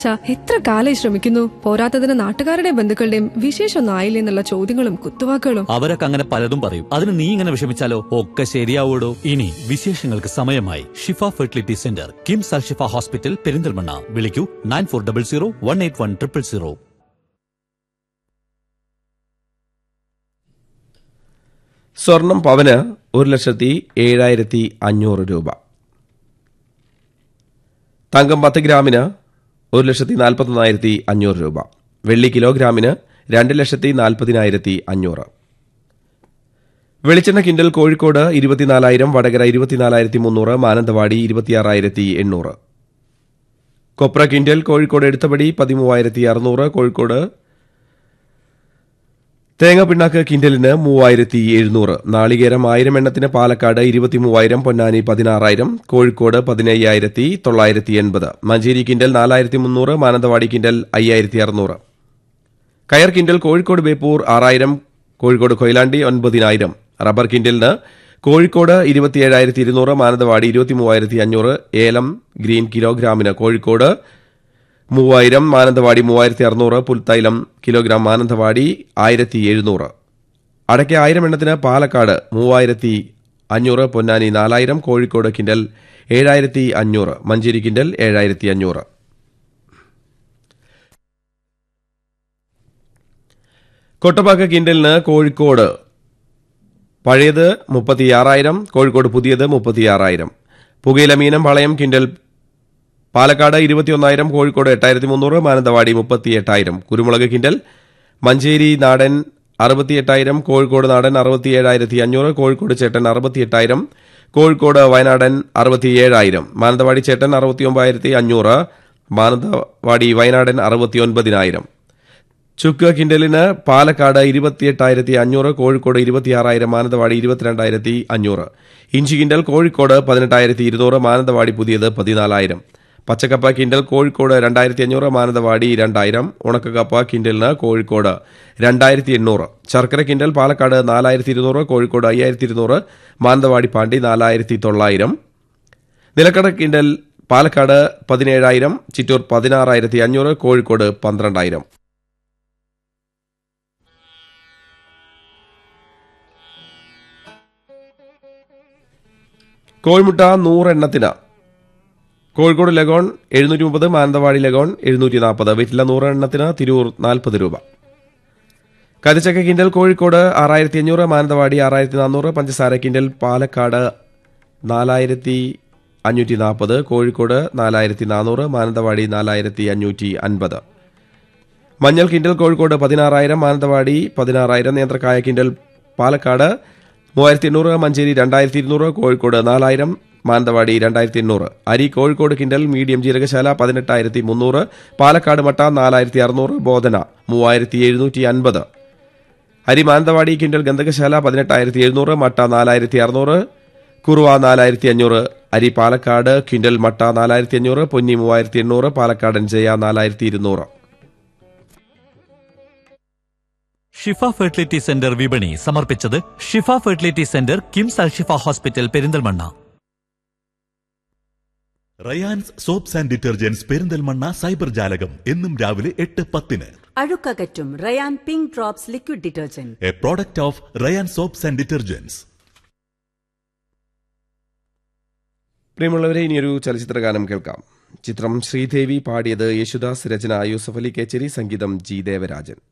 ഛ, എത്ര കാലായി ശ്രമിക്കുന്നു പോരാത്തതിന് നാട്ടുകാരുടെയും ബന്ധുക്കളുടെയും വിശേഷമൊന്നും ആയില്ലേ എന്നുള്ള ചോദ്യങ്ങളും കുത്തുവാക്കുകളും അവരൊക്കെ അങ്ങനെ പലതും പറയും അതിന് നീ ഇങ്ങനെ വിഷമിച്ചാലോ ഒക്കെ ശരിയാവൂടോ ഇനി വിശേഷങ്ങൾക്ക് സമയമായി Shifa fertility centre KIMS Al Shifa hospital Perinthalmanna വിളിക്കൂ nine four double zero one eight one triple zero സ്വർണം പവന് ഒരു ലക്ഷത്തി ഏഴായിരത്തി അഞ്ഞൂറ് രൂപ തങ്കം പത്ത് ഗ്രാമിന് ഒരു ലക്ഷത്തി നാൽപ്പത്തൊന്നായിരത്തി അഞ്ഞൂറ് രൂപ വെള്ളി കിലോഗ്രാമിന് രണ്ട് ലക്ഷത്തി നാൽപ്പതിനായിരത്തി അഞ്ഞൂറ് വെളിച്ചെണ്ണ കിൻഡൽ കോഴിക്കോട് ഇരുപത്തിനാലായിരം വടകര ഇരുപത്തിനാലായിരത്തി മുന്നൂറ് മാനന്തവാടി ഇരുപത്തിയാറായിരത്തി എണ്ണൂറ് കൊപ്ര കിൻഡൽ കോഴിക്കോട് എടുത്തപടി പതിമൂവായിരത്തി അറുന്നൂറ് കോഴിക്കോട് തേങ്ങ പിണ്ണാക്ക് കിൻഡലിന് മൂവായിരത്തി എഴുന്നൂറ് നാളികേരം ആയിരം എണ്ണത്തിന് പാലക്കാട് ഇരുപത്തിമൂവായിരം പൊന്നാനി പതിനാറായിരം കോഴിക്കോട് പതിനയ്യായിരത്തി തൊള്ളായിരത്തി എൺപത് മഞ്ചേരി കിൻഡൽ നാലായിരത്തി മുന്നൂറ് മാനന്തവാടി കിൻഡൽ അയ്യായിരത്തി അറുന്നൂറ് കയർ കിൻഡൽ കോഴിക്കോട് ബേപ്പൂർ ആറായിരം കോഴിക്കോട് കൊയിലാണ്ടി ഒൻപതിനായിരം റബ്ബർ കിൻഡലിന് കോഴിക്കോട് ഇരുപത്തിയേഴായിരത്തി ഇരുന്നൂറ് മാനന്തവാടി ഇരുപത്തിമൂവായിരത്തി അഞ്ഞൂറ് ഏലം ഗ്രീൻ കിലോഗ്രാമിന് കോഴിക്കോട് മൂവായിരം മാനന്തവാടി മൂവായിരത്തി അറുന്നൂറ് പുൽത്തൈലം കിലോഗ്രാം മാനന്തവാടി ആയിരത്തി എഴുന്നൂറ് അടയ്ക്ക ആയിരം എണ്ണത്തിന് പാലക്കാട് മൂവായിരത്തി അഞ്ഞൂറ് പൊന്നാനി നാലായിരം കോഴിക്കോട് കിൻഡൽ ഏഴായിരത്തി അഞ്ഞൂറ് മഞ്ചേരി കിൻഡൽ ഏഴായിരത്തി അഞ്ഞൂറ് കൊട്ടപ്പാക്ക കിൻഡലിന് കോഴിക്കോട് പഴയത് മുപ്പത്തിയാറായിരം കോഴിക്കോട് പുതിയത് മുപ്പത്തിയാറായിരം പുകയില മീനം വളയം കിൻഡൽ പാലക്കാട് ഇരുപത്തിയൊന്നായിരം കോഴിക്കോട് എട്ടായിരത്തി മുന്നൂറ് മാനന്തവാടി മുപ്പത്തിയെട്ടായിരം കുരുമുളക് കിൻഡൽ മഞ്ചേരി നാടൻ അറുപത്തിയെട്ടായിരം കോഴിക്കോട് നാടൻ അറുപത്തിയേഴായിരത്തി അഞ്ഞൂറ് കോഴിക്കോട് ചേട്ടൻ അറുപത്തിയെട്ടായിരം കോഴിക്കോട് വയനാടൻ അറുപത്തിയേഴായിരം മാനന്തവാടി ചേട്ടൻ അറുപത്തിയൊമ്പതിനായിരത്തി അഞ്ഞൂറ് മാനന്തവാടി വയനാടൻ അറുപത്തിയൊൻപതിനായിരം ചുക്ക് കിൻഡലിന് പാലക്കാട് ഇരുപത്തിയെട്ടായിരത്തി അഞ്ഞൂറ് കോഴിക്കോട് ഇരുപത്തിയാറായിരം മാനന്തവാടി ഇരുപത്തിരണ്ടായിരത്തി അഞ്ഞൂറ് ഇഞ്ചി കിൻഡൽ കോഴിക്കോട് പതിനെട്ടായിരത്തി ഇരുന്നൂറ് മാനന്തവാടി പുതിയത് പതിനാലായിരം പച്ചക്കപ്പ കിൻഡൽ കോഴിക്കോട് രണ്ടായിരത്തി അഞ്ഞൂറ് മാനന്തവാടി രണ്ടായിരം ഉണക്കക്കപ്പ കിൻഡലിന് കോഴിക്കോട് രണ്ടായിരത്തി എണ്ണൂറ് ശർക്കര കിൻഡൽ പാലക്കാട് നാലായിരത്തി ഇരുന്നൂറ് കോഴിക്കോട് അയ്യായിരത്തി ഇരുന്നൂറ് മാനന്തവാടി പാണ്ടി നാലായിരത്തി തൊള്ളായിരം നിലക്കട കിൻഡൽ പാലക്കാട് പതിനേഴായിരം ചിറ്റൂർ പതിനാറായിരത്തി അഞ്ഞൂറ് കോഴിക്കോട് പന്ത്രണ്ടായിരം കോഴിമുട്ട നൂറെണ്ണത്തിന് കോഴിക്കോട് ലഗോൺ എഴുന്നൂറ്റി മുപ്പത് മാനന്തവാടി ലഗോൺ എഴുന്നൂറ്റി നാൽപ്പത് വീട്ടിലെ നൂറെണ്ണത്തിന് തിരൂർ നാൽപ്പത് രൂപ കതിച്ചക്ക കിൻഡൽ കോഴിക്കോട് ആറായിരത്തി അഞ്ഞൂറ് മാനന്തവാടി ആറായിരത്തി നാനൂറ് പഞ്ചസാര കിൻഡൽ പാലക്കാട് നാലായിരത്തി അഞ്ഞൂറ്റി നാൽപ്പത് കോഴിക്കോട് നാലായിരത്തി നാനൂറ് മാനന്തവാടി നാലായിരത്തി അഞ്ഞൂറ്റി അൻപത് മഞ്ഞൾ കിൻഡൽ കോഴിക്കോട് പതിനാറായിരം മാനന്തവാടി പതിനാറായിരം നേന്ത്രക്കായ കിൻഡൽ പാലക്കാട് മൂവായിരത്തി എണ്ണൂറ് മഞ്ചേരി രണ്ടായിരത്തി ഇരുന്നൂറ് കോഴിക്കോട് നാലായിരം മാനന്തവാടി രണ്ടായിരത്തി എണ്ണൂറ് അരി കോഴിക്കോട് കിൻഡൽ മീഡിയം ജീരകശാല പതിനെട്ടായിരത്തി മുന്നൂറ് പാലക്കാട് മട്ട നാലായിരത്തി അറുന്നൂറ് ബോധന മൂവായിരത്തി എഴുന്നൂറ്റി അൻപത് അരി മാനന്തവാടി കിൻഡൽ ഗന്ധകശാല പതിനെട്ടായിരത്തി എഴുന്നൂറ് മട്ട നാലായിരത്തി അറുന്നൂറ് കുറുവ നാലായിരത്തി അഞ്ഞൂറ് അരി പാലക്കാട് കിൻഡൽ മട്ട നാലായിരത്തി അഞ്ഞൂറ് പൊന്നി മൂവായിരത്തി എണ്ണൂറ് പാലക്കാടൻ ജയ നാലായിരത്തി ഇരുന്നൂറ് ഷിഫ ഫെർട്ടിലിറ്റി സെന്റർ വിപണി സമർപ്പിച്ചത് Shifa fertility centre KIMS Al Shifa hospital Perinthalmanna Rayans soaps and detergents Perinthalmanna cyber ജാലകം എന്നും രാവിലെ എട്ട് പത്തിന് അഴുക്കകറ്റും Rayan pink drops liquid detergent a product of Rayan soaps and detergents പ്രിയമുള്ളവരെ ഇനിയൊരു ചലച്ചിത്ര ഗാനം കേൾക്കാം ചിത്രം ശ്രീദേവി പാടിയത് യേശുദാസ് രചന യൂസഫ് അലി കേച്ചേരി സംഗീതം ജി ദേവരാജൻ